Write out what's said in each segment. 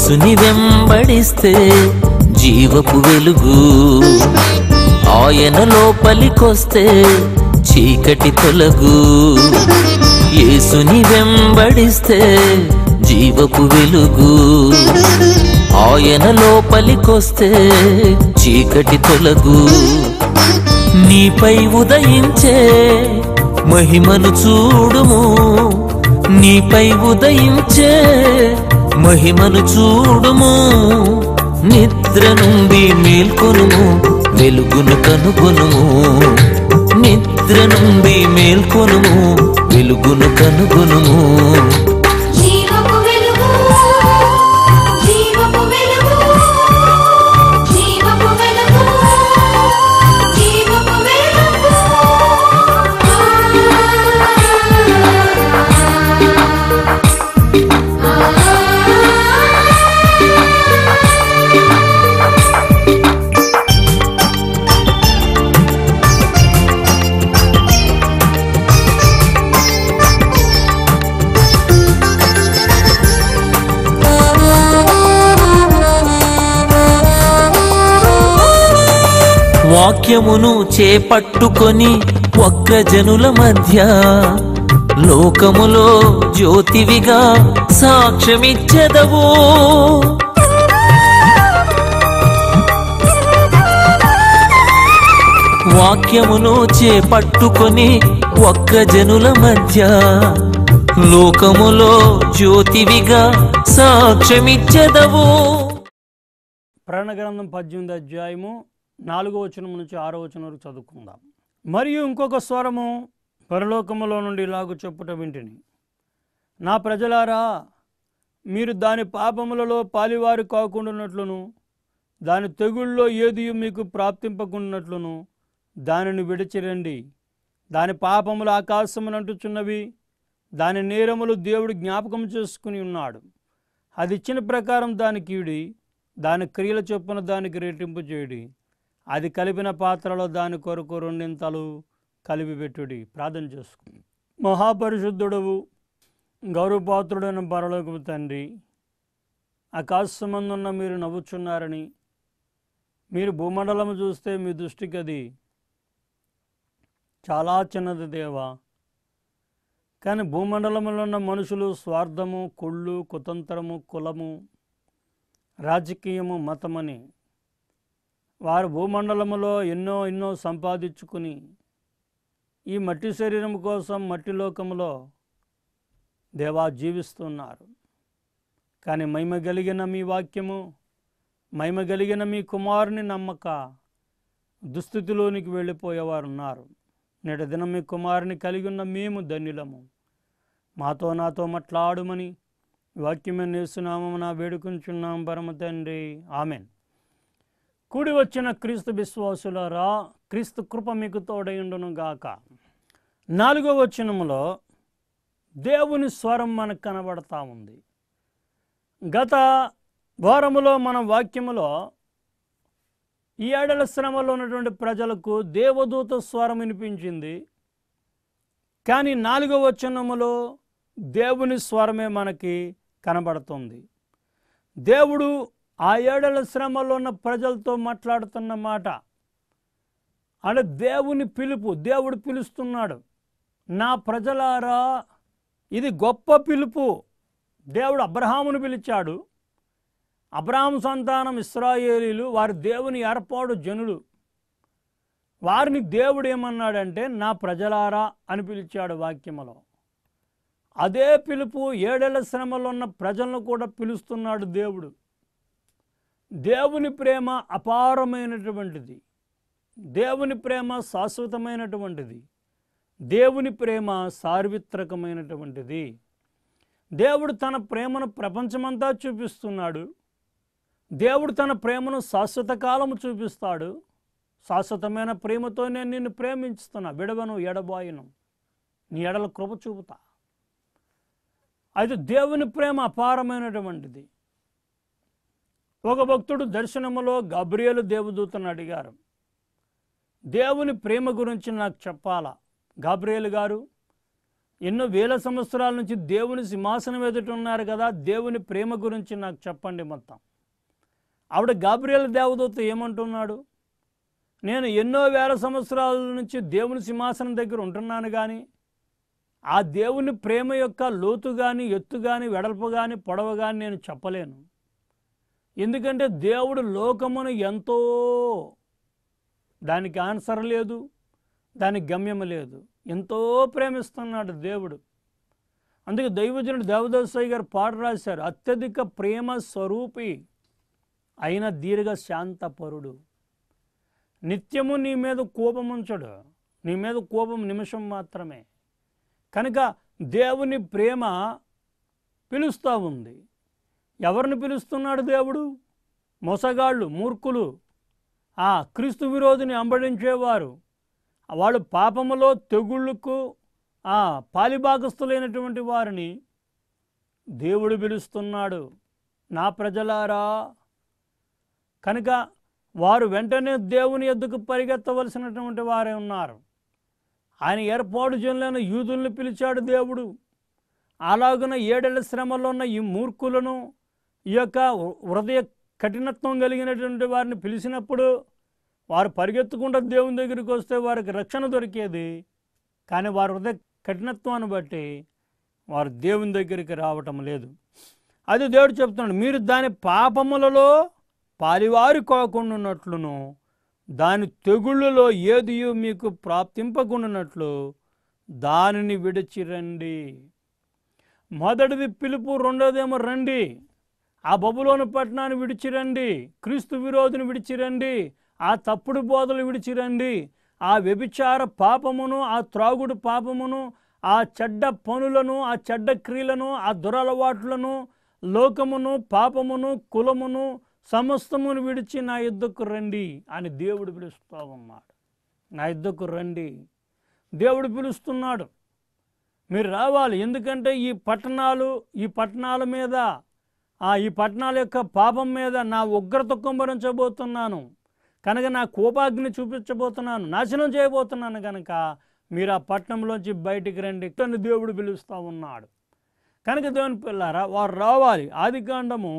యేసుని వెంబడిస్తే జీవపు వెలుగు ఆయన లోపలికొస్తే చీకటి తొలగు యేసుని వెంబడిస్తే జీవపు వెలుగు ఆయన లోపలికొస్తే చీకటి తొలగు నీపై ఉదయించే మహిమను చూడుము నీపై ఉదయించే మహిమను చూడుము నిద్ర నుండి మేల్కొనుము వెలుగును కనుగొనుము నిద్ర నుండి మేల్కొనుము వెలుగును కనుగొనుము జీవపు వెలుగు జీవపు వెలుగు జీవపు వెలుగు జీవపు వెలుగు వాక్యమును చేపట్టుకొని ఒక్క జనుల మధ్య లోకములో జ్యోతివిగా సాక్ష్యమిచ్చెదవు వాక్యమును చేపట్టుకొని ఒక్క జనుల మధ్య లోకములో జ్యోతివిగా సాక్ష్యమిచ్చెదవు ప్రకటన గ్రంథం పద్దెనిమిది అధ్యాయము నాలుగో వచనం నుంచి ఆరో వచనం వరకు చదువుకుందాం మరియు ఇంకొక స్వరము పరలోకములో నుండి ఇలాగు చెప్పుట వింటిని నా ప్రజలారా మీరు దాని పాపములలో పాలివారు కాకుండానట్లును దాని తెగుళ్ళలో ఏది మీకు ప్రాప్తింపకుండానట్లును దానిని విడిచిరండి దాని పాపములు ఆకాశమునంటుచున్నవి దాని నేరములు దేవుడు జ్ఞాపకం చేసుకుని ఉన్నాడు అది ఇచ్చిన ప్రకారం దానికి ఈడి దాని క్రియల చొప్పున దానికి రెట్టింపు చేయడి అది కలిపిన పాత్రలో దాని కొరకు రెండింతలు కలిపి పెట్టుడి ప్రార్థన చేసుకుని మహాపరిశుద్ధుడవు గౌరవపాత్రుడైన పరలోకపు తండ్రి ఆకాశమందున్న మీరు నవ్వుచున్నారని మీరు భూమండలం చూస్తే మీ దృష్టికి అది చాలా చిన్నది దేవా కానీ భూమండలంలో ఉన్న మనుషులు స్వార్థము కుళ్ళు కుతంత్రము కులము రాజకీయము మతమని వారు భూమండలములో ఎన్నో ఎన్నో సంపాదించుకుని ఈ మట్టి శరీరం కోసం మట్టి లోకములో దేవా జీవిస్తున్నారు కానీ మహిమ కలిగిన మీ వాక్యము మహిమ కలిగిన మీ కుమారుని నమ్మక దుస్థితిలోనికి వెళ్ళిపోయేవారు ఉన్నారు నేటి దినం మీ కుమారుని కలిగి ఉన్న మేము ధన్యులము మాతో నాతో మాట్లాడుమని వాక్యమే నేస్తున్నామని నా వేడుకుంటున్నాం పరమ తండ్రి ఆమెన్ కూడి వచ్చిన క్రీస్తు విశ్వాసులారా క్రీస్తు కృప మీకు తోడయుండును గాక నాలుగో వచనములో దేవుని స్వరం మనకు కనబడతా ఉంది గత వారములో మన వాక్యములో ఈ ఏడల శ్రమలో ఉన్నటువంటి ప్రజలకు దేవదూత స్వరం వినిపించింది కానీ నాలుగో వచనములో దేవుని స్వరమే మనకి కనబడుతుంది దేవుడు ఆ ఏడల శ్రమలో ఉన్న ప్రజలతో మాట్లాడుతున్న మాట అంటే దేవుని పిలుపు దేవుడు పిలుస్తున్నాడు నా ప్రజలారా ఇది గొప్ప పిలుపు దేవుడు అబ్రహామును పిలిచాడు అబ్రహాం సంతానం ఇస్రాయేలీలు వారి దేవుని ఏర్పాటు జనులు వారిని దేవుడు ఏమన్నాడంటే నా ప్రజలారా అని పిలిచాడు వాక్యములో అదే పిలుపు ఏడేళ్ల శ్రమలో ఉన్న ప్రజలను కూడా పిలుస్తున్నాడు దేవుడు దేవుని ప్రేమ అపారమైనటువంటిది దేవుని ప్రేమ శాశ్వతమైనటువంటిది దేవుని ప్రేమ సార్వత్రికమైనటువంటిది దేవుడు తన ప్రేమను ప్రపంచమంతా చూపిస్తున్నాడు దేవుడు తన ప్రేమను శాశ్వత కాలము చూపిస్తాడు శాశ్వతమైన ప్రేమతో నేను నిన్ను ప్రేమించుతున్నా విడవను ఎడబాయను నీ ఎడల కృప చూపుతా అయితే దేవుని ప్రేమ అపారమైనటువంటిది ఒక భక్తుడు దర్శనములో గబ్రియలు దేవదూతను అడిగారు దేవుని ప్రేమ గురించి నాకు చెప్పాలా గాబ్రియలు గారు ఎన్నో వేల సంవత్సరాల నుంచి దేవుని సింహాసనం ఎదుట ఉన్నారు కదా దేవుని ప్రేమ గురించి నాకు చెప్పండి మొత్తం ఆవిడ గాబ్రియల్ దేవదూత ఏమంటున్నాడు నేను ఎన్నో వేల సంవత్సరాల నుంచి దేవుని సింహాసనం దగ్గర ఉంటున్నాను కానీ ఆ దేవుని ప్రేమ యొక్క లోతు కానీ ఎత్తు కానీ వెడల్పు కానీ పొడవు కానీ నేను చెప్పలేను ఎందుకంటే దేవుడు లోకమును ఎంతో దానికి ఆన్సర్ లేదు దానికి గమ్యం లేదు ఎంతో ప్రేమిస్తున్నాడు దేవుడు అందుకే దైవజనుడు దేవదాసయ్య గారు పాట రాశారు అత్యధిక ప్రేమ స్వరూపి అయిన దీర్ఘ శాంతపరుడు నిత్యము నీ మీద కోపం ఉంచడు నీ మీద కోపం నిమిషం మాత్రమే కనుక దేవుని ప్రేమ పిలుస్తూ ఉంది ఎవరిని పిలుస్తున్నాడు దేవుడు మొసగాళ్ళు మూర్ఖులు ఆ క్రీస్తు విరోధిని అంబడించేవారు వాళ్ళు పాపములో తెగుళ్ళకు ఆ పాలిభాగస్తులైనటువంటి వారిని దేవుడు పిలుస్తున్నాడు నా ప్రజలారా కనుక వారు వెంటనే దేవుని ఎద్దుకు పరిగెత్తవలసినటువంటి వారే ఉన్నారు ఆయన ఏర్పాటు చేయలేని యూదుల్ని పిలిచాడు దేవుడు అలాగున ఏడేళ్ల శ్రమలో ఉన్న ఈ మూర్ఖులను ఈ యొక్క హృదయ కఠినత్వం కలిగినటువంటి వారిని పిలిచినప్పుడు వారు పరిగెత్తుకుంటూ దేవుని దగ్గరికి వస్తే వారికి రక్షణ దొరికేది కానీ వారి హృదయ కఠినత్వాన్ని బట్టి వారు దేవుని దగ్గరికి రావటం లేదు అది దేవుడు చెప్తున్నాడు మీరు దాని పాపములలో పాలివారి కాకుండానట్లును దాని తెగుళ్ళలో ఏదియో మీకు ప్రాప్తింపకుండానట్లు దానిని విడిచిరండి మొదటిది పిలుపు రెండోదేమో రండి ఆ బబులోని పట్టణాన్ని విడిచిరండి క్రీస్తు విరోధిని విడిచిరండి ఆ తప్పుడు బోధలు విడిచిరండి ఆ వ్యభిచార పాపమును ఆ త్రాగుడు పాపమును ఆ చెడ్డ పనులను ఆ చెడ్డ క్రియలను ఆ దురలవాట్లను లోకమును పాపమును కులమును సమస్తమును విడిచి నా యుద్ధకు రండి అని దేవుడు పిలుస్తూ ఉన్నాడు నా యుద్ధకు రండి దేవుడు పిలుస్తున్నాడు మీరు రావాలి ఎందుకంటే ఈ పట్టణాలు ఈ పట్టణాల మీద ఆ ఈ పట్టణాల యొక్క పాపం మీద నా ఉగ్రత కుమ్మరించబోతున్నాను కనుక నా కోపాగ్ని చూపించబోతున్నాను నాశనం చేయబోతున్నాను కనుక మీరు ఆ పట్టణంలోంచి బయటికి రండి తను దేవుడు పిలుస్తూ ఉన్నాడు కనుక దేవుని పిల్లారా వారు రావాలి ఆది కాండము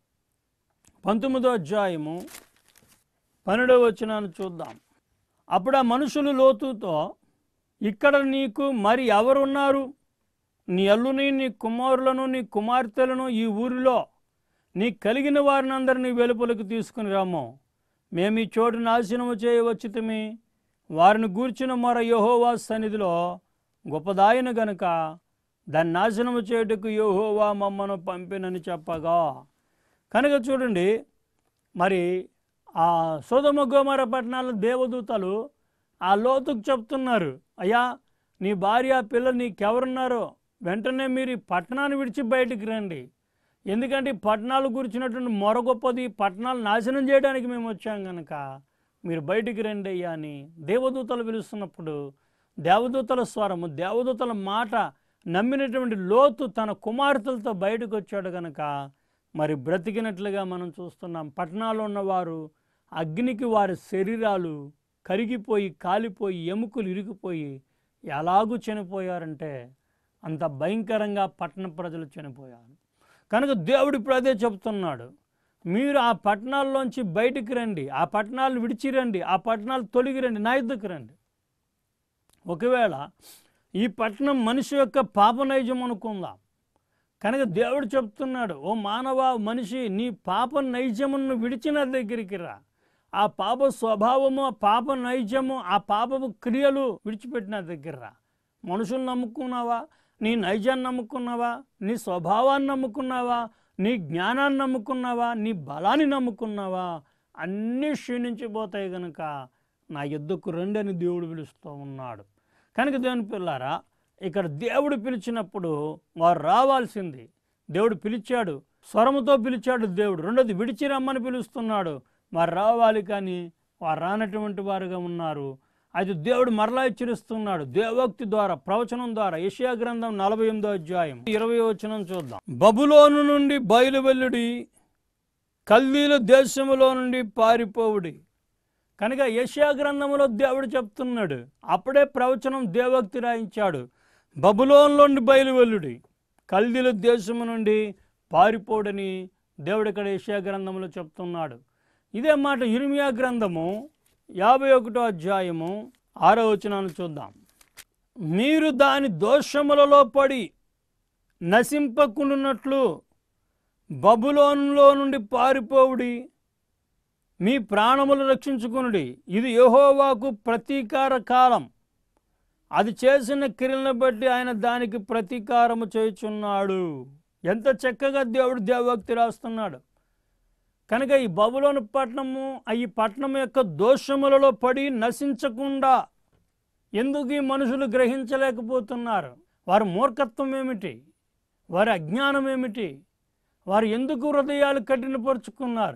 పంతొమ్మిదో అధ్యాయము పన్నెండవ వచ్చినాను చూద్దాం అప్పుడు ఆ మనుషులు లోతుతో ఇక్కడ నీకు మరి ఎవరున్నారు నీ అల్లుని నీ కుమారులను నీ కుమార్తెలను ఈ ఊరిలో నీ కలిగిన వారిని అందరినీ వెలుపలకు తీసుకుని రాము మేము ఈ చోటు నాశనము చేయవచ్చుతమి వారిని గూర్చిన మొర యహోవా సన్నిధిలో గొప్పదాయన గనుక దాన్ని నాశనము చేయుటకు యహోవా మమ్మను పంపినని చెప్పగా కనుక చూడండి మరి ఆ సోదమ గోమర పట్టణాల దేవదూతలు ఆ లోతుకు చెప్తున్నారు అయ్యా నీ భార్య పిల్ల నీకెవరున్నారో వెంటనే మీరు ఈ పట్టణాన్ని విడిచి బయటికి రండి ఎందుకంటే ఈ పట్టణాలు గురించినటువంటి మొర గొప్పది ఈ పట్టణాలు నాశనం చేయడానికి మేము వచ్చాం కనుక మీరు బయటికి రండి అయ్యా అని దేవదూతలు పిలుస్తున్నప్పుడు దేవదూతల స్వరము దేవదూతల మాట నమ్మినటువంటి లోతు తన కుమార్తెలతో బయటకు వచ్చాడు కనుక మరి బ్రతికినట్లుగా మనం చూస్తున్నాం పట్టణాల్లో ఉన్నవారు అగ్నికి వారి శరీరాలు కరిగిపోయి కాలిపోయి ఎముకలు ఇరిగిపోయి ఎలాగూ చనిపోయారంటే అంత భయంకరంగా పట్టణ ప్రజలు చనిపోయారు కనుక దేవుడు ఇప్పుడు అదే చెప్తున్నాడు మీరు ఆ పట్టణాల్లోంచి బయటికి రండి ఆ పట్టణాలు విడిచిరండి ఆ పట్టణాలు తొలగి రండి నా యుద్ధకు రండి ఒకవేళ ఈ పట్టణం మనిషి యొక్క పాప నైజం అనుకుందాం కనుక దేవుడు చెప్తున్నాడు ఓ మానవ మనిషి నీ పాప నైజమును విడిచిన దగ్గరికి రా ఆ పాప స్వభావము ఆ పాప నైజము ఆ పాపపు క్రియలు విడిచిపెట్టిన దగ్గర రా మనుషులు నమ్ముకున్నావా నీ నైజాన్ని నమ్ముకున్నావా నీ స్వభావాన్ని నమ్ముకున్నావా నీ జ్ఞానాన్ని నమ్ముకున్నావా నీ బలాన్ని నమ్ముకున్నావా అన్నీ క్షీణించిపోతాయి కనుక నా యుద్ధకు రండి అని దేవుడు పిలుస్తూ ఉన్నాడు కనుక దేవుని పిల్లారా ఇక్కడ దేవుడు పిలిచినప్పుడు వారు రావాల్సింది దేవుడు పిలిచాడు స్వరముతో పిలిచాడు దేవుడు రెండోది విడిచి రమ్మని పిలుస్తున్నాడు వారు రావాలి కానీ వారు రానటువంటి వారుగా ఉన్నారు అది దేవుడు మరలా హెచ్చరిస్తున్నాడు దేవోక్తి ద్వారా ప్రవచనం ద్వారా యెషయా గ్రంథం నలభై ఎనిమిదో అధ్యాయం ఇరవై వచనం చూద్దాం బబులోను నుండి బయలువెల్లుడి కల్దీల దేశములో నుండి పారిపోవుడి కనుక యెషయా గ్రంథములో దేవుడు చెప్తున్నాడు అప్పుడే ప్రవచనం దేవోక్తి రాయించాడు బబులోన్లో నుండి బయలువెల్లుడి కల్దీల దేశము నుండి పారిపోడని దేవుడు ఇక్కడ ఏషియా గ్రంథంలో చెప్తున్నాడు ఇదే మాట ఇర్మియా గ్రంథము యాభై ఒకటో అధ్యాయము ఆరో వచనాన్ని చూద్దాం మీరు దాని దోషములలో పడి నశింపకుండున్నట్లు బబులోన్లో నుండి పారిపోవుడి మీ ప్రాణములు రక్షించుకునుడి ఇది యెహోవాకు ప్రతీకార కాలం అది చేసిన క్రియలను బట్టి ఆయన దానికి ప్రతీకారము చేయుచున్నాడు ఎంత చక్కగా దేవుడు దేవభక్తి రాస్తున్నాడు కనుక ఈ బబులోని పట్టణము ఆ ఈ పట్టణం యొక్క దోషములలో పడి నశించకుండా ఎందుకు ఈ మనుషులు గ్రహించలేకపోతున్నారు వారి మూర్ఖత్వం ఏమిటి వారి అజ్ఞానం ఏమిటి వారు ఎందుకు హృదయాలు కఠినపరుచుకున్నారు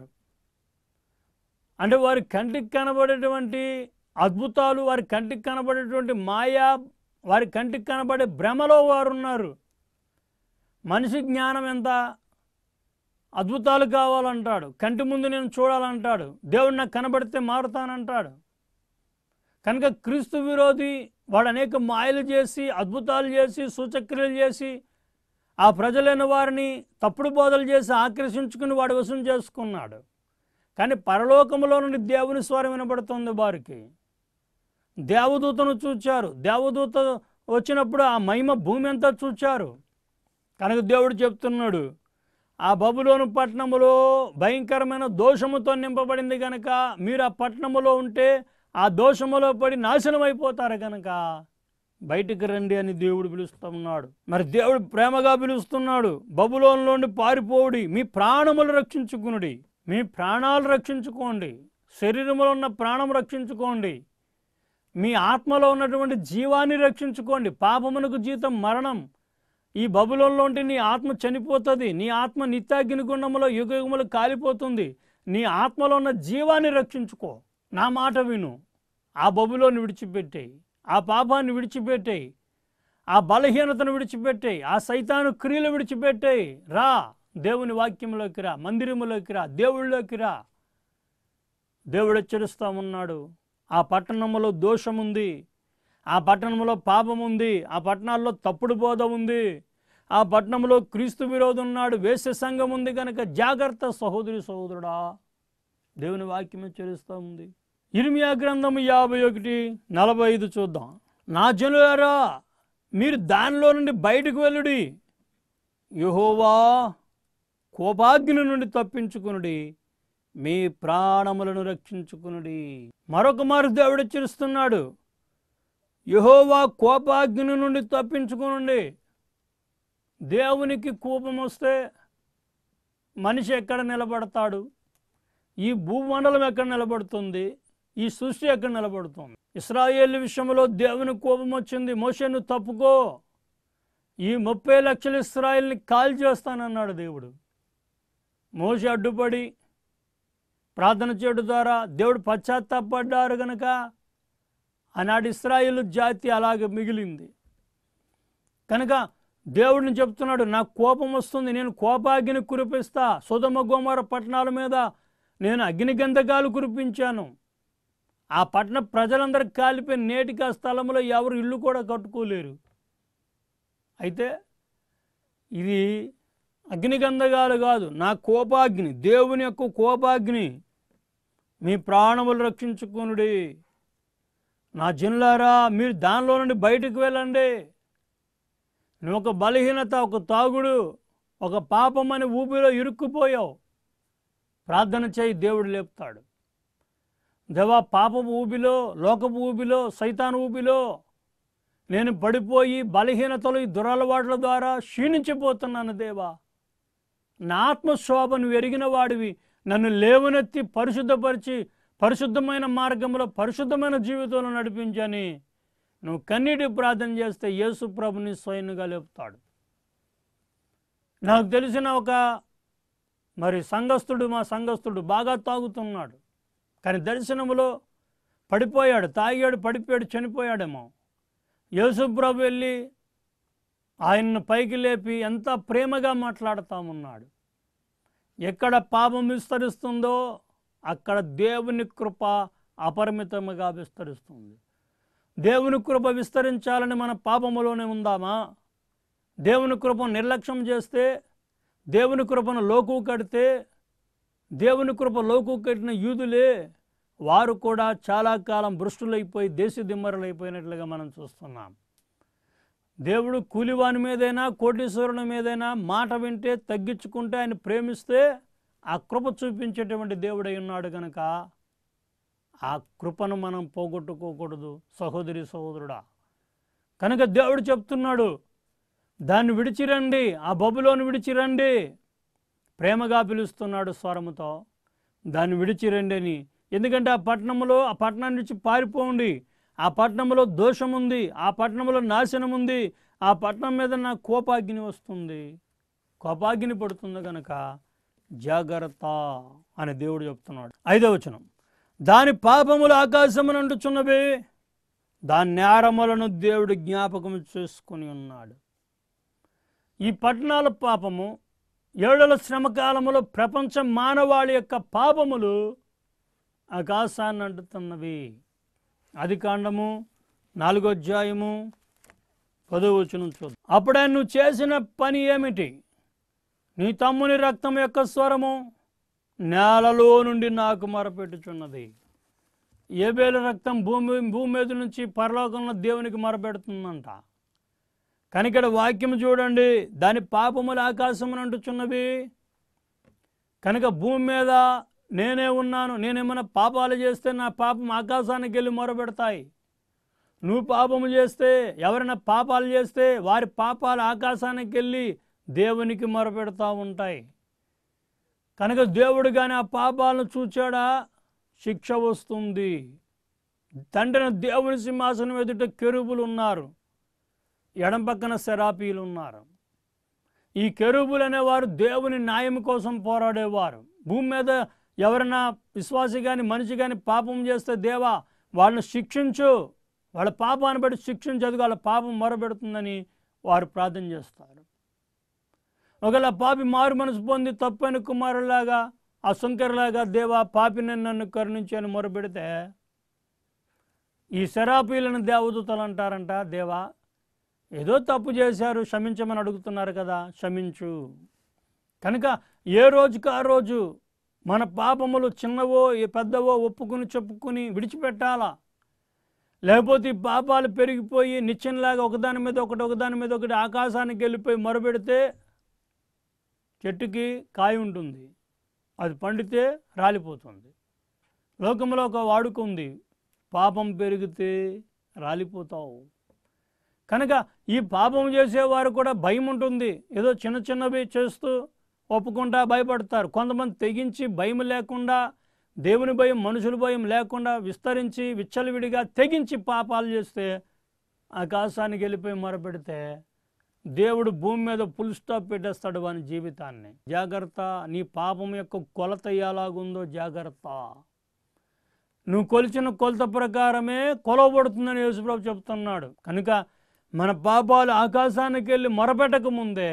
అంటే వారి కంటికి కనబడేటువంటి అద్భుతాలు వారి కంటికి కనబడేటువంటి మాయా వారి కంటికి కనబడే భ్రమలో వారు ఉన్నారు మనిషి జ్ఞానం ఎంత అద్భుతాలు కావాలంటాడు కంటి ముందు నేను చూడాలంటాడు దేవుడు నాకు కనబడితే మారుతానంటాడు కనుక క్రీస్తు విరోధి వాడు అనేక మాయలు చేసి అద్భుతాలు చేసి సూచక్రియలు చేసి ఆ ప్రజలైన వారిని తప్పుడు బోధలు చేసి ఆకర్షించుకుని వాడు వశం చేసుకున్నాడు కానీ పరలోకములో నుండి దేవుని స్వరం వినబడుతుంది వారికి దేవదూతను చూచారు దేవదూత వచ్చినప్పుడు ఆ మహిమ భూమి అంతా చూచారు కనుక దేవుడు చెప్తున్నాడు ఆ బబులోను పట్టణములో భయంకరమైన దోషముతో నింపబడింది కనుక మీరు ఆ పట్టణములో ఉంటే ఆ దోషములో పడి నాశనం అయిపోతారు కనుక బయటికి రండి అని దేవుడు పిలుస్తున్నాడు మరి దేవుడు ప్రేమగా పిలుస్తున్నాడు బబులోనులోండి పారిపోవుడి మీ ప్రాణములు రక్షించుకునుడి మీ ప్రాణాలు రక్షించుకోండి శరీరంలో ఉన్న ప్రాణం రక్షించుకోండి మీ ఆత్మలో ఉన్నటువంటి జీవాన్ని రక్షించుకోండి పాపమునకు జీతం మరణం ఈ బబులంలో ఉంటే నీ ఆత్మ చనిపోతుంది నీ ఆత్మ నిత్యాగ్ని గుండములో యుగయుగములు కాలిపోతుంది నీ ఆత్మలో ఉన్న జీవాన్ని రక్షించుకో నా మాట విను ఆ బబులోని విడిచిపెట్టేయి ఆ పాపాన్ని విడిచిపెట్టేయి ఆ బలహీనతను విడిచిపెట్టేయి ఆ సైతాను క్రియలు విడిచిపెట్టేయి రా దేవుని వాక్యంలోకి రా మందిరములోకి రా దేవుళ్ళలోకి రా దేవుడు హెచ్చరిస్తా ఉన్నాడు ఆ పట్టణంలో దోషం ఉంది ఆ పట్టణంలో పాపం ఉంది ఆ పట్టణాల్లో తప్పుడు బోధ ఉంది ఆ పట్టణంలో క్రీస్తు విరోధం ఉన్నాడు వేశ్య సంఘం ఉంది కనుక జాగ్రత్త సహోదరి సహోదరుడా దేవుని వాక్యం హెచ్చరిస్తూ ఉంది ఇర్మియా గ్రంథము యాభై ఒకటి నలభై ఐదు చూద్దాం నా జనులారా మీరు దానిలో నుండి బయటకు వెళ్ళుడి యహోవా కోపాగ్ని నుండి తప్పించుకునుడి మీ ప్రాణములను రక్షించుకునుడి మరొక మారు దేవుడు హెచ్చరిస్తున్నాడు యహోవా కోపాగ్ని నుండి తప్పించుకునుండి దేవునికి కోపం వస్తే మనిషి ఎక్కడ నిలబడతాడు ఈ భూమండలం ఎక్కడ నిలబడుతుంది ఈ సృష్టి ఎక్కడ నిలబడుతుంది ఇస్రాయేల్ విషయంలో దేవుని కోపం వచ్చింది మోషను తప్పుకో ఈ ముప్పై లక్షల ఇస్రాయేల్ని కాల్ చేస్తానన్నాడు దేవుడు మోష అడ్డుపడి ప్రార్థన చేయడం ద్వారా దేవుడు పశ్చాత్తాపడ్డారు గనక ఆనాడు ఇస్రాయేల్ జాతి అలాగే మిగిలింది కనుక దేవుడిని చెప్తున్నాడు నాకు కోపం వస్తుంది నేను కోపాగ్ని కురిపిస్తా సుధమ గోమర పట్టణాల మీద నేను అగ్ని గంధకాలు కురిపించాను ఆ పట్టణ ప్రజలందరికీ కాలిపోయి నేటికి ఆ స్థలంలో ఎవరు ఇల్లు కూడా కట్టుకోలేరు అయితే ఇది అగ్నిగంధకాలు కాదు నా కోపాగ్ని దేవుని యొక్క కోపాగ్ని మీ ప్రాణములు రక్షించుకునుడి నా జిల్లారా మీరు దానిలో నుండి బయటకు వెళ్ళండి నువ్వు ఒక బలహీనత ఒక తాగుడు ఒక పాపం అని ఊపిలో ఇరుక్కుపోయావు ప్రార్థన చేయి దేవుడు లేపుతాడు దేవా పాపపు ఊబిలో లోకపు ఊబిలో సైతాన్ ఊబిలో నేను పడిపోయి బలహీనతలు ఈ దురలవాట్ల ద్వారా క్షీణించిపోతున్నాను దేవా నా ఆత్మశోభను ఎరిగిన వాడివి నన్ను లేవనెత్తి పరిశుద్ధపరిచి పరిశుద్ధమైన మార్గంలో పరిశుద్ధమైన జీవితంలో నడిపించని నువ్వు కన్నీటి ప్రార్థన చేస్తే యేసు ప్రభుని స్వయంగా లేపుతాడు నాకు తెలిసిన ఒక మరి సంఘస్థుడు మా సంఘస్థుడు బాగా తాగుతున్నాడు కానీ దర్శనములో పడిపోయాడు తాగాడు పడిపోయాడు చనిపోయాడేమో యేసుప్రభు వెళ్ళి ఆయన్ను పైకి లేపి ఎంత ప్రేమగా మాట్లాడుతామున్నాడు ఎక్కడ పాపం విస్తరిస్తుందో అక్కడ దేవుని కృప అపరిమితముగా విస్తరిస్తుంది దేవుని కృప విస్తరించాలని మన పాపములోనే ఉందామా దేవుని కృపను నిర్లక్ష్యం చేస్తే దేవుని కృపను లోకు కడితే దేవుని కృప లోకు కట్టిన యూదులే వారు కూడా చాలా కాలం భ్రష్టులైపోయి దేశ దిమ్మరులైపోయినట్లుగా మనం చూస్తున్నాం దేవుడు కూలివాని మీదైనా కోటీశ్వరుని మీదైనా మాట వింటే తగ్గించుకుంటే ఆయన ప్రేమిస్తే ఆ కృప చూపించేటువంటి దేవుడై ఉన్నాడు కనుక ఆ కృపను మనం పోగొట్టుకోకూడదు సహోదరి సహోదరుడా కనుక దేవుడు చెప్తున్నాడు దాన్ని విడిచిరండి ఆ బబులోని విడిచిరండి ప్రేమగా పిలుస్తున్నాడు స్వరముతో దాన్ని విడిచిరండి అని ఎందుకంటే ఆ పట్టణంలో ఆ పట్టణం నుంచి పారిపోండి ఆ పట్టణంలో దోషం ఉంది ఆ పట్టణంలో నాశనం ఉంది ఆ పట్టణం మీద నా కోపాగ్ని వస్తుంది కోపాగ్ని పడుతుంది కనుక జాగ్రత్త అని దేవుడు చెప్తున్నాడు ఐదవ వచనం దాని పాపములు ఆకాశమును అంటుచున్నవి దాని నేరములను దేవుడు జ్ఞాపకం చేసుకుని ఉన్నాడు ఈ పట్టణాల పాపము ఏడల శ్రమకాలములో ప్రపంచ మానవాళి యొక్క పాపములు ఆకాశాన్ని అంటుతున్నవి అది కాండము నాలుగో అధ్యాయము పదో వచనం చూద్దాం అప్పుడే నువ్వు చేసిన పని ఏమిటి నీ తమ్ముని రక్తం యొక్క స్వరము నేలలో నుండి నాకు మొరపెట్టుచున్నది ఏబేలు రక్తం భూమి భూమి మీద నుంచి పరలోకంలో దేవునికి మొరపెడుతుందంట కానీ ఇక్కడ వాక్యం చూడండి దాని పాపములు ఆకాశమును అంటుచున్నవి కనుక భూమి మీద నేనే ఉన్నాను నేనేమైనా పాపాలు చేస్తే నా పాపం ఆకాశానికి వెళ్ళి మొరపెడతాయి నువ్వు పాపము చేస్తే ఎవరైనా పాపాలు చేస్తే వారి పాపాలు ఆకాశానికి వెళ్ళి దేవునికి మొరపెడతా ఉంటాయి కనుక దేవుడు కానీ ఆ పాపాలను చూచాడా శిక్ష వస్తుంది తండ్రిన దేవుని సింహాసనం ఎదుట కెరుబులు ఉన్నారు ఎడం పక్కన సెరాపీలు ఉన్నారు ఈ కెరూబులు అనేవారు దేవుని న్యాయం కోసం పోరాడేవారు భూమి మీద ఎవరైనా విశ్వాసి కానీ మనిషి కానీ పాపం చేస్తే దేవా వాళ్ళని శిక్షించు వాళ్ళ పాపాన్ని బట్టి శిక్షించదు వాళ్ళ పాపం మొరబెడుతుందని వారు ప్రార్థన చేస్తారు ఒకవేళ పాపి మారు మనసు పొంది తప్పని కుమారులాగా ఆ శంకర్లాగా దేవా పాపిని నన్ను కరుణించి అని మొరబెడితే ఈ శరాపీలను దేవదూతలు అంటారంట దేవా ఏదో తప్పు చేశారు క్షమించమని అడుగుతున్నారు కదా క్షమించు కనుక ఏ రోజుకి ఆ రోజు మన పాపములు చిన్నవో ఏ పెద్దవో ఒప్పుకుని చెప్పుకుని విడిచిపెట్టాలా లేకపోతే ఈ పాపాలు పెరిగిపోయి నిత్యంలాగా ఒకదాని మీద ఒకటి ఒకదాని మీద ఒకటి ఆకాశానికి వెళ్ళిపోయి మొరబెడితే చెట్టుకి కాయ ఉంటుంది అది పండితే రాలిపోతుంది లోకంలో ఒక వాడుక ఉంది పాపం పెరిగితే రాలిపోతావు కనుక ఈ పాపం చేసేవారు కూడా భయం ఉంటుంది ఏదో చిన్న చిన్నవి చేస్తూ ఒప్పుకుంటా భయపడతారు కొంతమంది తెగించి భయం లేకుండా దేవుని భయం మనుషుల భయం లేకుండా విస్తరించి విచ్చలవిడిగా తెగించి పాపాలు చేస్తే ఆకాశానికి వెళ్ళిపోయి మొరపెడితే దేవుడు భూమి మీద ఫుల్ స్టాప్ పెట్టేస్తాడు వాని జీవితాన్ని జాగ్రత్త నీ పాపం యొక్క కొలత ఎలాగుందో జాగ్రత్త నువ్వు కొలిచిన కొలత ప్రకారమే కొలవబడుతుందని యేసుప్రభు చెప్తున్నాడు కనుక మన పాపాలు ఆకాశానికి వెళ్ళి మొరపెట్టక ముందే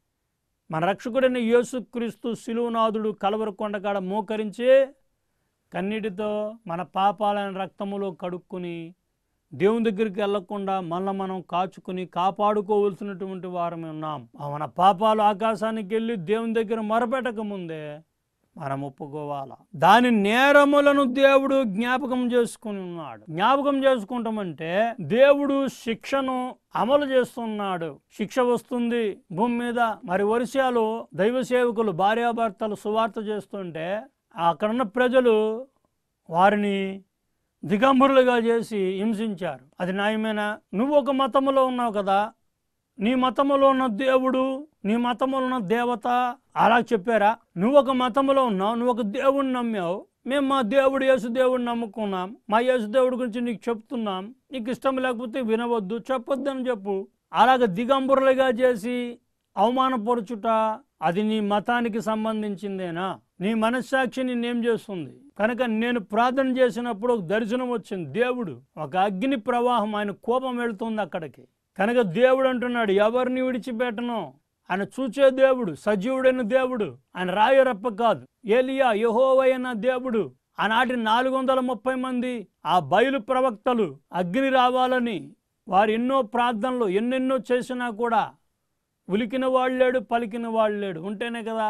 మన రక్షకుడైన యేసుక్రీస్తు శిలువనాథుడు కలవర కొండకాడ మోకరించి కన్నీటితో మన పాపాలైన రక్తములో కడుక్కుని దేవుని దగ్గరికి వెళ్లకుండా మళ్ళీ మనం కాచుకుని కాపాడుకోవలసినటువంటి వారమే ఉన్నాం ఆ మన పాపాలు ఆకాశానికి వెళ్ళి దేవుని దగ్గర మొరపెట్టక ముందే మనం ఒప్పుకోవాలా దాని నేరములను దేవుడు జ్ఞాపకం చేసుకుని ఉన్నాడు జ్ఞాపకం చేసుకుంటామంటే దేవుడు శిక్షను అమలు చేస్తున్నాడు శిక్ష వస్తుంది భూమి మీద మరి వర్షాలు దైవ సేవకులు భార్యాభర్తలు సువార్త చేస్తుంటే అక్కడున్న ప్రజలు వారిని దిగంబరులుగా చేసి హింసించారు అది న్యాయమేనా నువ్వు ఒక మతములో ఉన్నావు కదా నీ మతములో ఉన్న దేవుడు నీ మతములో ఉన్న దేవత అలా చెప్పారా నువ్వు ఒక మతములో ఉన్నావు నువ్వు ఒక దేవుడిని నమ్మావు మేము మా దేవుడు యేసు దేవుడిని నమ్ముకున్నాం మా యేసు దేవుడి గురించి నీకు చెప్తున్నాం నీకు ఇష్టం లేకపోతే వినవద్దు చెప్పొద్దని చెప్పు అలాగ దిగంబరులుగా చేసి అవమానపరుచుట అది నీ మతానికి సంబంధించిందేనా నీ మనస్సాక్షి నేం చేస్తుంది కనుక నేను ప్రార్థన చేసినప్పుడు ఒక దర్శనం వచ్చింది దేవుడు ఒక అగ్ని ప్రవాహం ఆయన కోపం వెళ్తుంది అక్కడికి కనుక దేవుడు అంటున్నాడు ఎవరిని విడిచిపెట్టను ఆయన చూచే దేవుడు సజీవుడైన దేవుడు ఆయన రాయరప్ప కాదు ఏలియా యహోవైన దేవుడు ఆనాటి నాలుగు వందల ముప్పై మంది ఆ బయలు ప్రవక్తలు అగ్ని రావాలని వారు ఎన్నో ప్రార్థనలు ఎన్నెన్నో చేసినా కూడా ఉలికిన వాడు లేడు పలికిన వాడు లేడు ఉంటేనే కదా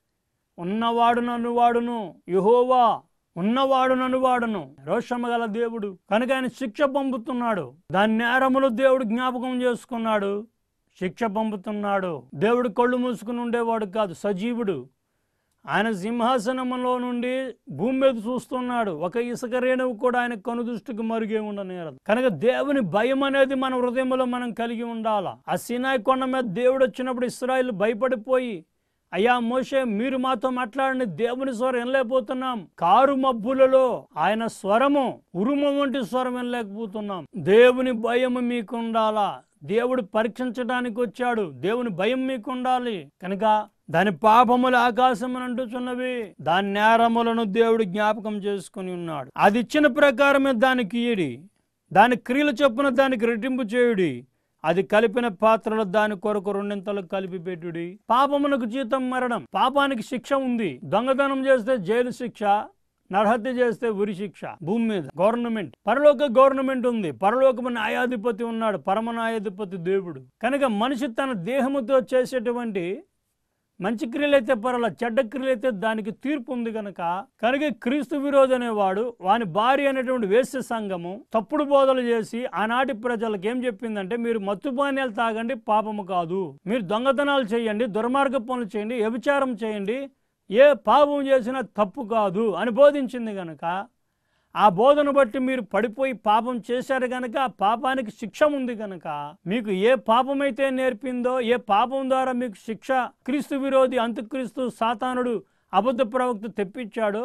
ఉన్నవాడు నన్ను వాడును యహోవా ఉన్నవాడు నన్ను వాడును రోషమ గల దేవుడు కనుక ఆయన శిక్ష పంపుతున్నాడు దాని నేరములు దేవుడు జ్ఞాపకం చేసుకున్నాడు శిక్ష పంపుతున్నాడు దేవుడు కళ్ళు మూసుకుని ఉండేవాడు కాదు సజీవుడు ఆయన సింహాసనంలో నుండి భూమి మీద చూస్తున్నాడు ఒక ఇసుక రేణువు కూడా ఆయన కనుదృష్టికి మరుగే ఉండనేరదు కనుక దేవుని భయం అనేది మన హృదయంలో మనం కలిగి ఉండాలా ఆ సినాయి కొండ మీద దేవుడు వచ్చినప్పుడు ఇస్రాయిల్ భయపడిపోయి అయ్యా మోషే మీరు మాతో మాట్లాడండి దేవుని స్వరం వినలేకపోతున్నాం కారు మబ్బులలో ఆయన స్వరము ఉరుము వంటి స్వరం వినలేకపోతున్నాం దేవుని భయం మీకు ఉండాలా దేవుడు పరీక్షించడానికి వచ్చాడు దేవుని భయం మీకు ఉండాలి కనుక దాని పాపములు ఆకాశం అంటుచున్నవి దాని నేరములను దేవుడు జ్ఞాపకం చేసుకుని ఉన్నాడు అది ఇచ్చిన ప్రకారమే దానికి ఇయ్యడి దాని క్రియలు చొప్పున దానికి రెట్టింపు చేయుడి అది కలిపిన పాత్రలో దాని కొరకు రెండింతలు కలిపి పెట్టుడి పాపమునకు జీతం మరణం పాపానికి శిక్ష ఉంది దొంగతనం చేస్తే జైలు శిక్ష నరహత్య చేస్తే ఉరి శిక్ష భూమి మీద గవర్నమెంట్ పరలోక గవర్నమెంట్ ఉంది పరలోకము న్యాయాధిపతి ఉన్నాడు పరమ న్యాయాధిపతి దేవుడు కనుక మనిషి తన దేహముతో చేసేటువంటి మంచి క్రియలైతే పర్వాల చెడ్డ క్రియలైతే దానికి తీర్పు ఉంది కనుక కనుక క్రీస్తు విరోధి అనేవాడు వాని భార్య అనేటువంటి వేశ్య సంఘము తప్పుడు బోధలు చేసి ఆనాటి ప్రజలకు ఏం చెప్పిందంటే మీరు మత్తుపానీయాలు తాగండి పాపము కాదు మీరు దొంగతనాలు చేయండి దుర్మార్గ పనులు చేయండి వ్యభిచారం చేయండి ఏ పాపం చేసినా తప్పు కాదు అని బోధించింది కనుక ఆ బోధన బట్టి మీరు పడిపోయి పాపం చేశారు కనుక ఆ పాపానికి శిక్ష ఉంది కనుక మీకు ఏ పాపమైతే నేర్పిందో ఏ పాపం ద్వారా మీకు శిక్ష క్రీస్తు విరోధి అంత్యక్రీస్తు సాతానుడు అబద్ధ ప్రవక్త తెప్పించాడో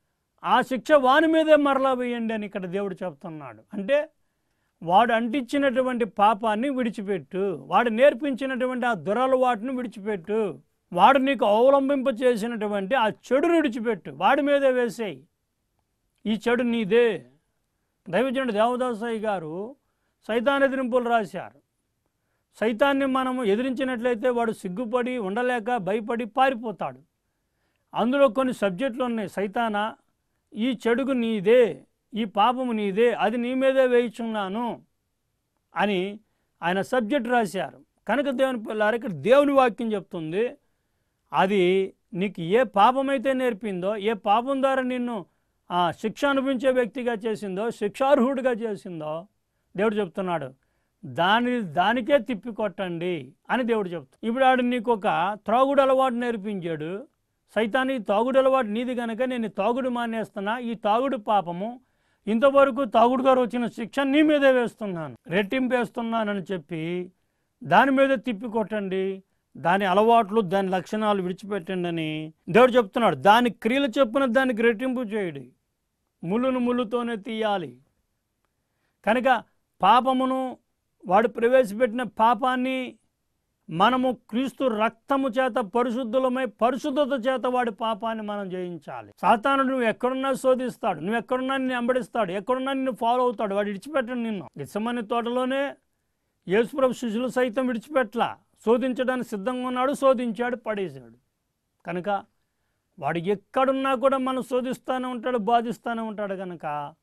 ఆ శిక్ష వాని మీదే మరలా వేయండి అని ఇక్కడ దేవుడు చెప్తున్నాడు అంటే వాడు అంటించినటువంటి పాపాన్ని విడిచిపెట్టు వాడు నేర్పించినటువంటి ఆ దురలవాటును విడిచిపెట్టు వాడు నీకు అవలంబింప చేసినటువంటి ఆ చెడును విడిచిపెట్టు వాడి మీదే వేసేయి ఈ చెడు నీదే దైవజనుడు దేవదాసాయి గారు సైతాన్ ఎదిరింపులు రాశారు సైతాన్ని మనము ఎదిరించినట్లయితే వాడు సిగ్గుపడి ఉండలేక భయపడి పారిపోతాడు అందులో కొన్ని సబ్జెక్టులు ఉన్నాయి సైతానా ఈ చెడుగు నీదే ఈ పాపము నీదే అది నీ మీదే వేయిచున్నాను అని ఆయన సబ్జెక్ట్ రాశారు కనుక దేవుని పిల్లారు ఇక్కడ దేవుని వాక్యం చెప్తుంది అది నీకు ఏ పాపమైతే నేర్పిందో ఏ పాపం ద్వారా నిన్ను ఆ శిక్ష అనుభవించే వ్యక్తిగా చేసిందో శిక్షార్హుడిగా చేసిందో దేవుడు చెప్తున్నాడు దాని దానికే తిప్పి కొట్టండి అని దేవుడు చెప్తాడు ఇప్పుడు ఆడు నీకు ఒక త్రాగుడు అలవాటు నేర్పించాడు సైతాన్ని ఈ తాగుడు అలవాటు నీది కనుక నేను ఈ తాగుడు మానేస్తున్నా ఈ తాగుడు పాపము ఇంతవరకు తాగుడు గారు వచ్చిన శిక్ష నీ మీదే వేస్తున్నాను రెట్టింపు వేస్తున్నానని చెప్పి దాని మీద తిప్పి కొట్టండి దాని అలవాట్లు దాని లక్షణాలు విడిచిపెట్టండి అని దేవుడు చెప్తున్నాడు దాని క్రియలు చెప్పున దానికి రెట్టింపు చేయడి ముళ్ళును ముళ్ళుతోనే తీయాలి కనుక పాపమును వాడు ప్రవేశపెట్టిన పాపాన్ని మనము క్రీస్తు రక్తము చేత పరిశుద్ధులమై పరిశుద్ధత చేత వాడి పాపాన్ని మనం జయించాలి సాతాను నువ్వు ఎక్కడున్నా శోధిస్తాడు నువ్వు ఎక్కడున్నా నిన్ను వెంబడిస్తాడు ఎక్కడున్నా నిన్ను ఫాలో అవుతాడు వాడు విడిచిపెట్టడు నిన్ను ఇసమని తోటలోనే యేసుప్రభు శిష్యులు సైతం విడిచిపెట్టలా శోధించడానికి సిద్ధంగా ఉన్నాడు శోధించాడు పడేశాడు కనుక వాడు ఎక్కడున్నా కూడా మనం శోధిస్తూనే ఉంటాడు బాధిస్తూనే ఉంటాడు కనుక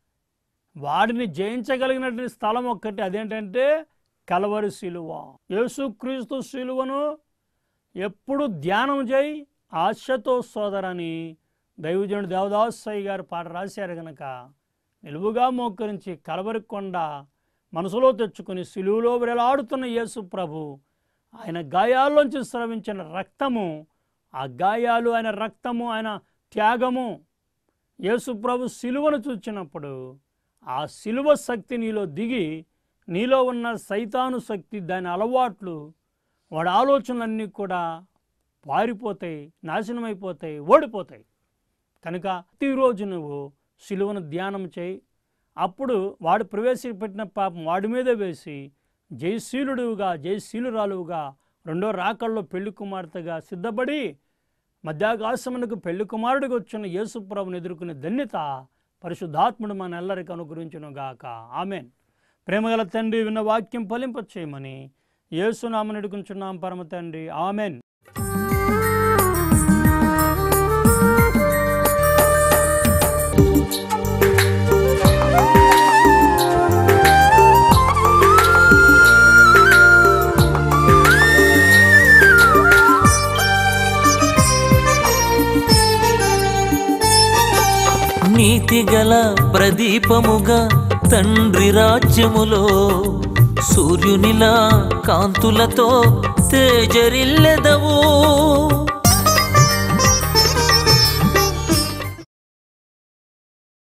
వాడిని జయించగలిగినటువంటి స్థలం ఒక్కటి అదేంటంటే కలవరి శిలువ యేసుక్రీస్తు శిలువను ఎప్పుడు ధ్యానం చేయి ఆశతో సోదరని దైవజనుడు దేవదాసయ్య గారు పాట రాశారు గనక నిలువుగా మోకరించి కలవరి కొండ మనసులో తెచ్చుకుని సిలువులో వేలాడుతున్న యేసు ప్రభు ఆయన గాయాల్లోంచి స్రవించిన రక్తము ఆ గాయాలు ఆయన రక్తము ఆయన త్యాగము యేసు ప్రభు సిలువను చూచినప్పుడు ఆ సిలువ శక్తి నీలో దిగి నీలో ఉన్న సైతాను శక్తి దాని అలవాట్లు వాడి ఆలోచనలన్నీ కూడా పారిపోతాయి నాశనమైపోతాయి ఓడిపోతాయి కనుక ప్రతిరోజు నువ్వు సిలువను ధ్యానం చేయి అప్పుడు వాడు ప్రవేశపెట్టిన పాపం వాడి మీద వేసి జయశీలుడుగా జయశీలురాలువుగా రెండో రాకల్లో పెళ్లి కుమార్తెగా సిద్ధపడి మధ్యాకాశమునకు పెళ్లి కుమారుడికి వచ్చిన యేసుప్రభుని ఎదుర్కొనే ధన్యత పరిశుద్ధాత్ముడు మన ఎల్లరికి అనుగ్రహించును గాక ఆమెన్ ప్రేమగల తండ్రి విన్న వాక్యం ఫలింప చేయమని యేసునామని అడుగుచున్నాం పరమ తండ్రి ఆమెన్ ప్రదీపముగా తండ్రి రాజ్యములో సూర్యునిలా కాంతులతో తేజరిల్లెదవు